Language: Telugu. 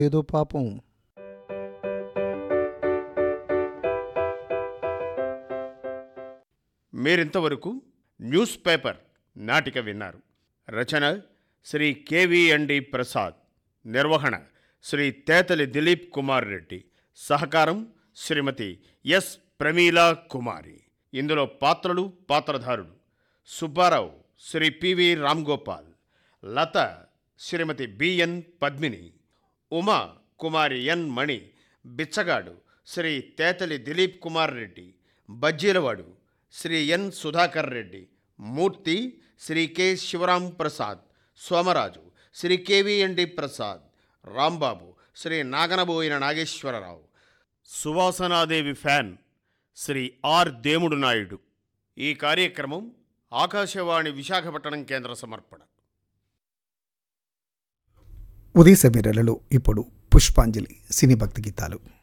ఏదో పాపం మీరింతవరకు న్యూస్ పేపర్ నాటిక విన్నారు రచన శ్రీ కెవిఎండి ప్రసాద్ నిర్వహణ శ్రీ తేతలి దిలీప్ కుమార్ రెడ్డి సహకారం శ్రీమతి ఎస్ ప్రమీలా కుమారి ఇందులో పాత్రలు పాత్రధారులు Subbarao Shri PV Ramgopal Latha Shrimati BN Padmini Uma Kumari N Mani బిచ్చగాడు శ్రీ తేతలి దిలీప్ కుమార్ రెడ్డి బజ్జీలవాడు Shri N Sudhakar Reddy Murthy Shri K Sivaram Prasad Somaraju Shri KVMD Prasad Rambabu Shri Naganaboina Nageswararao Suvasanadevi fan Shri R Demudu Naidu ఈ కార్యక్రమం ఆకాశవాణి విశాఖపట్నం కేంద్ర సమర్పణ ఉదయ సమీరలలో ఇప్పుడు పుష్పాంజలి సినీ భక్తి గీతాలు